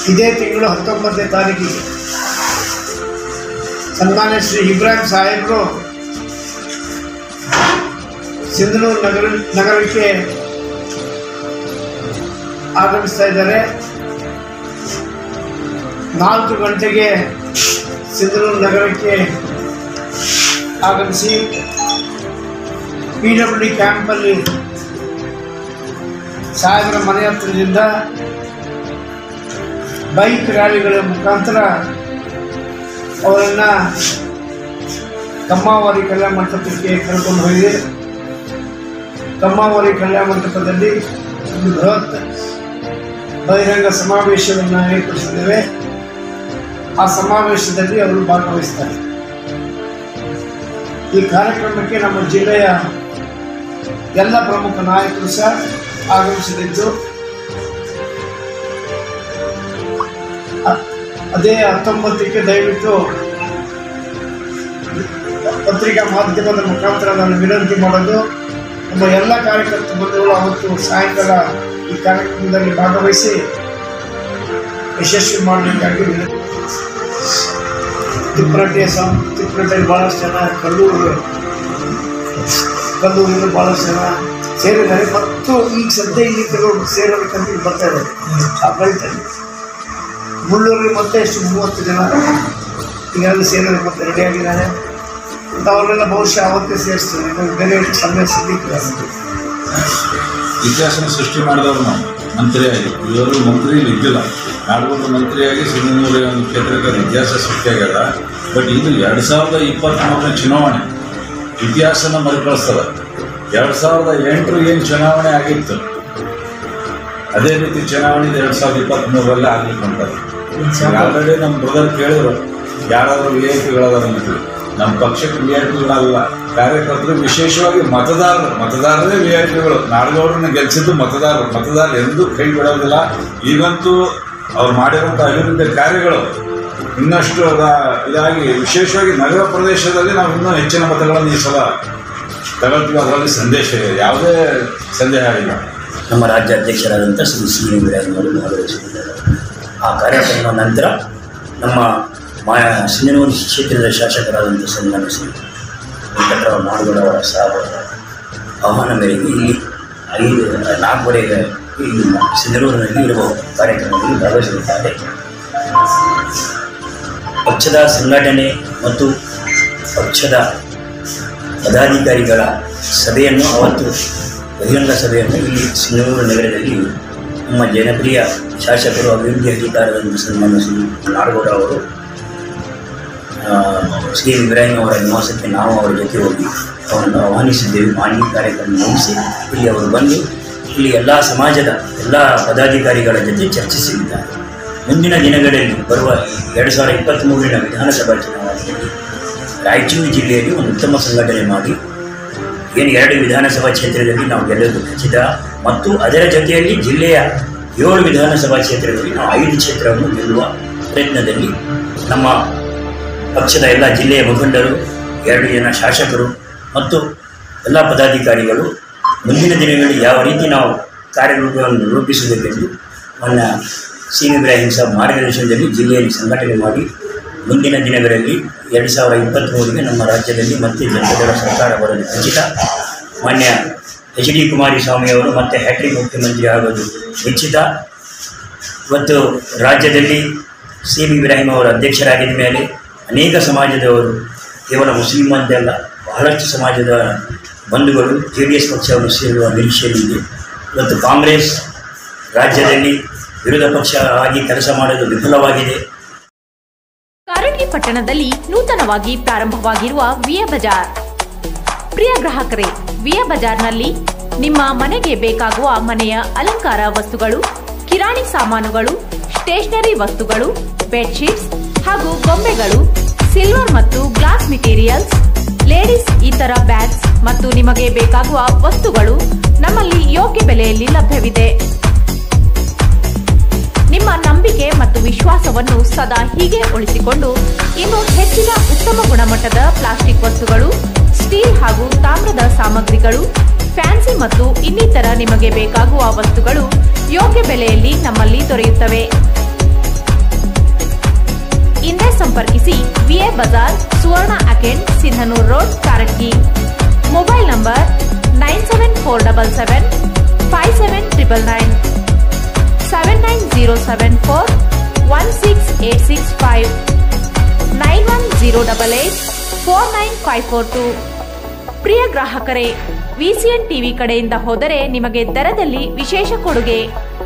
ಇದೇ ತಿಂಗಳು ಹತ್ತೊಂಬತ್ತನೇ ತಾರೀಕಿಗೆ ಸನ್ಮಾನ್ಯ ಶ್ರೀ ಇಬ್ರಾಹಿಂ ಸಾಹೇಬರು ಸಿಂಧನೂರು ನಗರ ನಗರಕ್ಕೆ ಆಗಮಿಸ್ತಾ ಇದ್ದಾರೆ ನಾಲ್ಕು ಗಂಟೆಗೆ ಸಿಂಧನೂರು ನಗರಕ್ಕೆ ಆಗಮಿಸಿ ಪಿ ಡಬ್ಲ್ಯೂ ಡಿ ಕ್ಯಾಂಪಲ್ಲಿ ಸಾಹೇಬರ ಮನೆ ಹತ್ರದಿಂದ ಬೈಕ್ ರ್ಯಾಲಿಗಳ ಮುಖಾಂತರ ಅವರನ್ನು ಕಮ್ಮಾವರಿ ಕಲ್ಯಾಣ ಮಂಟಪಕ್ಕೆ ಕರ್ಕೊಂಡು ಹೋಗಿದೆ ಕಮ್ಮಾವರಿ ಕಲ್ಯಾಣ ಮಂಟಪದಲ್ಲಿ ಒಂದು ಬೃಹತ್ ಬಹಿರಂಗ ಸಮಾವೇಶವನ್ನು ಏರ್ಪಡಿಸಿದ್ದೇವೆ ಆ ಸಮಾವೇಶದಲ್ಲಿ ಅವರು ಭಾಗವಹಿಸ್ತಾರೆ ಈ ಕಾರ್ಯಕ್ರಮಕ್ಕೆ ನಮ್ಮ ಜಿಲ್ಲೆಯ ಎಲ್ಲ ಪ್ರಮುಖ ನಾಯಕರು ಸಹ ಆಗಮಿಸಲಿದ್ದು ಅ- ಅದೇ ಹತ್ತೊಂಬತ್ತಕ್ಕೆ ದಯವಿಟ್ಟು ಪತ್ರಿಕಾ ಮಾಧ್ಯಮದ ಮುಖಾಂತರ ನಾನು ವಿನಂತಿ ಮಾಡೋದು ನಮ್ಮ ಎಲ್ಲ ಕಾರ್ಯಕರ್ತ ಬಂಧುಗಳು ಅವತ್ತು ಸಾಯಂಕಾಲ ಈ ಕಾರ್ಯಕ್ರಮದಲ್ಲಿ ಭಾಗವಹಿಸಿ ಯಶಸ್ವಿ ಮಾಡಬೇಕಾಗಿ ವಿನಂತಿ ತಿಪ್ಪರಟ್ಟಿಯ ಸಂ ತಿಪ್ಪರಟ್ಟಿಯಲ್ಲಿ ಭಾಳಷ್ಟು ಜನ ಕಲ್ಲೂರು ಕಲ್ಲೂರಿನ ಭಾಳಷ್ಟು ಜನ ಸೇರಿದ್ದಾರೆ ಮತ್ತು ಈಗ ಸದ್ಯ ಇಲ್ಲಿ ಕೆಲವರು ಸೇರೋದಕ್ಕಂತ ಇಲ್ಲಿ ಬರ್ತಾ ಇದ್ದಾರೆ ಆ ಬೆಳ್ತಲ್ಲಿ ಮುಳ್ಳೂರಿಗೆ ಮತ್ತೆ ಎಷ್ಟು ಮೂವತ್ತು ಜನ ಈಗಾಗಲೇ ಸೇರೋದಕ್ಕೆ ಮತ್ತೆ ರೆಡಿ ಆಗಿದ್ದಾರೆ ಮತ್ತು ಅವರೆಲ್ಲ ಬಹುಶಃ ಅವತ್ತೇ ಸೇರಿಸ್ತಾರೆ ಇನ್ನು ಬೇರೆ ಸಮಯ ಸಿಗಲಿಕ್ಕಿಲ್ಲ ಇತಿಹಾಸನ ಸೃಷ್ಟಿ ಮಾಡಿದವರು ನಾವು ಮಂತ್ರಿಯಾಗಿ ಇವರು ಮಂತ್ರಿ ಇಲ್ಲಿ ಇದ್ದಿಲ್ಲ ನಾಡಗೊಂದು ಮಂತ್ರಿಯಾಗಿ ಸಿಂಧನೂರು ಒಂದು ಕ್ಷೇತ್ರಕ್ಕೆ ಅದು ಇತಿಹಾಸ ಸೃಷ್ಟಿಯಾಗ್ಯದ ಬಟ್ ಇದು ಎರಡು ಸಾವಿರದ ಇಪ್ಪತ್ತ್ಮೂರನೇ ಚುನಾವಣೆ ಇತಿಹಾಸನ ಮರುಕಳಿಸ್ತದ ಎರಡು ಸಾವಿರದ ಎಂಟರು ಏನು ಚುನಾವಣೆ ಆಗಿತ್ತು ಅದೇ ರೀತಿ ಚುನಾವಣೆ ಎರಡು ಸಾವಿರದ ಇಪ್ಪತ್ತ್ಮೂರರಲ್ಲಿ ಆಗ್ಲಿಕ್ಕೆ ಹೊಂಟದ ಆಲ್ರೆಡಿ ನಮ್ಮ ಬ್ರದರ್ ಕೇಳಿದ್ರು ಯಾರಾದರೂ ವಿ ಐ ಪಿಗಳದಾರ ಅಂತೇಳಿ ನಮ್ಮ ಪಕ್ಷಕ್ಕೆ ವಿ ಐ ಪಿಗಳಲ್ಲ ಕಾರ್ಯಕರ್ತರು ವಿಶೇಷವಾಗಿ ಮತದಾರರು ಮತದಾರರೇ ವಿ ಐ ಪಿಗಳು ನಾಡಗೌಡರನ್ನ ಗೆಲ್ಲಿಸಿದ್ದು ಮತದಾರರು ಮತದಾರರು ಎಂದೂ ಕೈ ಬಿಡೋದಿಲ್ಲ ಈಗಂತೂ ಅವ್ರು ಮಾಡಿರುವಂಥ ಅಭಿವೃದ್ಧಿ ಕಾರ್ಯಗಳು ಇನ್ನಷ್ಟು ಅದ- ಇದಾಗಿ ವಿಶೇಷವಾಗಿ ನಗರ ಪ್ರದೇಶದಲ್ಲಿ ನಾವು ಇನ್ನೂ ಹೆಚ್ಚಿನ ಮತಗಳನ್ನು ಈ ಸಲ ತಗೊಳ್ತೀವಿ ಅದರಲ್ಲಿ ಸಂದೇಶ ಇದೆ ಯಾವುದೇ ಸಂದೇಹ ಇಲ್ಲ ನಮ್ಮ ರಾಜ್ಯ ಅಧ್ಯಕ್ಷರಾದಂಥ ಶ್ರೀ ಸಿ ಎಂ ಅವರು ಭಾಗವಹಿಸಿದ್ದಾರೆ ಆ ಕಾರ್ಯಕ್ರಮದ ನಂತರ ನಮ್ಮ ಮಾ ಸಿಂಧನೂರು ಕ್ಷೇತ್ರದ ಶಾಸಕರಾದಂಥ ಸನ್ಮಾನ್ಯ ಶ್ರೀ ವೆಂಕಟರಾವ್ ನಾಡಗೌಡ ಅವರ ಸಾಹೇಬರ ಆಹ್ವಾನ ಮೇರೆಗೆ ಇಲ್ಲಿ ಐದು ನಾಲ್ಕುವರೆಗೆ ಇಲ್ಲಿ ಸಿಂಧನೂರಿನಲ್ಲಿ ಇರುವ ಕಾರ್ಯಕ್ರಮದಲ್ಲಿ ಭಾಗವಹಿಸಲಿದ್ದಾರೆ ಪಕ್ಷದ ಸಂಘಟನೆ ಮತ್ತು ಪಕ್ಷದ ಪದಾಧಿಕಾರಿಗಳ ಸಭೆಯನ್ನು ಅವತ್ತು ಬಹಿರಂಗ ಸಭೆಯನ್ನು ಇಲ್ಲಿ ಸಿಂಧನೂರು ನಗರದಲ್ಲಿ ನಮ್ಮ ಜನಪ್ರಿಯ ಶಾಸಕರು ಅಭಿವೃದ್ಧಿ ಅಧಿಕಾರದಂತ ಸನ್ಮಾನ್ಯ ಶ್ರೀ ನಾಡಗೌಡ ಅವರು ಆ, ಶ್ರೀ ಇಬ್ರಾಹಿಂ ಅವರ ನಿವಾಸಕ್ಕೆ ನಾವು ಅವರ ಜೊತೆ ಹೋಗಿ ಅವರನ್ನು ಆಹ್ವಾನಿಸಿದ್ದೇವೆ ಮಾನ್ಯ ಕಾರ್ಯಕ್ರಮ ಮುಗಿಸಿ ಇಲ್ಲಿ ಅವರು ಬಂದು ಇಲ್ಲಿ ಎಲ್ಲ ಸಮಾಜದ ಎಲ್ಲ ಪದಾಧಿಕಾರಿಗಳ ಜೊತೆ ಚರ್ಚಿಸಲಿದ್ದಾರೆ ಮುಂದಿನ ದಿನಗಳಲ್ಲಿ ಬರುವ ಎರಡು ಸಾವಿರದ ಇಪ್ಪತ್ತ್ಮೂರರ ವಿಧಾನಸಭಾ ಚುನಾವಣೆಯಲ್ಲಿ ರಾಯಚೂರು ಜಿಲ್ಲೆಯಲ್ಲಿ ಒಂದು ಉತ್ತಮ ಸಂಘಟನೆ ಮಾಡಿ ಏನು ಎರಡು ವಿಧಾನಸಭಾ ಕ್ಷೇತ್ರದಲ್ಲಿ ನಾವು ಗೆಲ್ಲೋದು ಖಚಿತ ಮತ್ತು ಅದರ ಜೊತೆಯಲ್ಲಿ ಜಿಲ್ಲೆಯ ಏಳು ವಿಧಾನಸಭಾ ಕ್ಷೇತ್ರದಲ್ಲಿ ನಾವು ಐದು ಕ್ಷೇತ್ರವನ್ನು ಗೆಲ್ಲುವ ಪ್ರಯತ್ನದಲ್ಲಿ ನಮ್ಮ ಪಕ್ಷದ ಎಲ್ಲ ಜಿಲ್ಲೆಯ ಮುಖಂಡರು ಎರಡು ಜನ ಶಾಸಕರು ಮತ್ತು ಎಲ್ಲ ಪದಾಧಿಕಾರಿಗಳು ಮುಂದಿನ ದಿನಗಳಲ್ಲಿ ಯಾವ ರೀತಿ ನಾವು ಕಾರ್ಯರೂಪವನ್ನು ರೂಪಿಸಬೇಕೆಂದು ನನ್ನ ಸಿ ಎಂ ಇಬ್ರಾಹಿಂ ಸಾಬ್ ಮಾರ್ಗದರ್ಶನದಲ್ಲಿ ಜಿಲ್ಲೆಯಲ್ಲಿ ಸಂಘಟನೆ ಮಾಡಿ ಮುಂದಿನ ದಿನಗಳಲ್ಲಿ ಎರಡು ಸಾವಿರದ ಇಪ್ಪತ್ತ್ಮೂರರಿಗೆ ನಮ್ಮ ರಾಜ್ಯದಲ್ಲಿ ಮತ್ತೆ ಜನಪದರ ಸರ್ಕಾರ ಬರಲು ಖಚಿತ ಮಾನ್ಯ ಎಚ್ ಡಿ ಕುಮಾರಸ್ವಾಮಿ ಅವರು ಮತ್ತೆ ಹ್ಯಾಟ್ರಿಕ್ ಮುಖ್ಯಮಂತ್ರಿ ಆಗೋದು ನಿಶ್ಚಿತ ಇವತ್ತು ರಾಜ್ಯದಲ್ಲಿ ಸಿ ಎಂ ಇಬ್ರಾಹಿಂ ಅವರು ಅಧ್ಯಕ್ಷರಾಗಿದ್ದ ಮೇಲೆ ಅನೇಕ ಸಮಾಜದವರು ಕೇವಲ ಮುಸ್ಲಿಂ ಒಂದೇ ಅಲ್ಲ ಬಹಳಷ್ಟು ಸಮಾಜದ ಬಂಧುಗಳು ಜೆ ಡಿ ಎಸ್ ಪಕ್ಷವನ್ನು ಸೇರುವ ನಿರೀಕ್ಷೆಯಲ್ಲಿದೆ ಇವತ್ತು ಕಾಂಗ್ರೆಸ್ ರಾಜ್ಯದಲ್ಲಿ ವಿರೋಧ ಪಕ್ಷ ಆಗಿ ಕೆಲಸ ಮಾಡಲು ವಿಫಲವಾಗಿದೆ ಕಾರಟಗಿ ಪಟ್ಟಣದಲ್ಲಿ ನೂತನವಾಗಿ ಪ್ರಾರಂಭವಾಗಿರುವ ವಿಯ ಬಜಾರ್ ಪ್ರಿಯ ಗ್ರಾಹಕರೇ ವಿಯ ಬಜಾರ್ನಲ್ಲಿ ನಿಮ್ಮ ಮನೆಗೆ ಬೇಕಾಗುವ ಮನೆಯ ಅಲಂಕಾರ ವಸ್ತುಗಳು ಕಿರಾಣಿ ಸಾಮಾನುಗಳು ಸ್ಟೇಷನರಿ ವಸ್ತುಗಳು ಬೆಡ್ಶೀಟ್ಸ್ ಹಾಗೂ ಗೊಂಬೆಗಳು ಸಿಲ್ವರ್ ಮತ್ತು ಗ್ಲಾಸ್ ಮೆಟೀರಿಯಲ್ಸ್ ಲೇಡೀಸ್ ಇತರ ಬ್ಯಾಗ್ಸ್ ಮತ್ತು ನಿಮಗೆ ಬೇಕಾಗುವ ವಸ್ತುಗಳು ನಮ್ಮಲ್ಲಿ ಯೋಗ್ಯ ಬೆಲೆಯಲ್ಲಿ ಲಭ್ಯವಿದೆ ನಿಮ್ಮ ನಂಬಿಕೆ ಮತ್ತು ವಿಶ್ವಾಸವನ್ನು ಸದಾ ಹೀಗೆ ಉಳಿಸಿಕೊಂಡು ಇನ್ನು ಹೆಚ್ಚಿನ ಉತ್ತಮ ಗುಣಮಟ್ಟದ ಪ್ಲಾಸ್ಟಿಕ್ ವಸ್ತುಗಳು ಸ್ಟೀಲ್ ಹಾಗೂ ತಾಮ್ರದ ಸಾಮಗ್ರಿಗಳು ಫ್ಯಾನ್ಸಿ ಮತ್ತು ಇನ್ನಿತರ ನಿಮಗೆ ಬೇಕಾಗುವ ವಸ್ತುಗಳು ಯೋಗ್ಯ ಬೆಲೆಯಲ್ಲಿ ನಮ್ಮಲ್ಲಿ ದೊರೆಯುತ್ತವೆ ಸಂಪರ್ಕಿಸಿ ವಿಎ ಬಜಾರ್ ಸುವರ್ಣ ಅಕೆಂಡ್ Sindhanur road Karatagi mobile number nine seven four double seven five seven triple nine seven nine zero seven four one six eight six five nine one zero double eight four nine five four two ಪ್ರಿಯ ಗ್ರಾಹಕರೇ VCN TV ಕಡೆಯಿಂದ ಹೋದರೆ ನಿಮಗೆ ದರದಲ್ಲಿ ವಿಶೇಷ ಕೊಡುಗೆ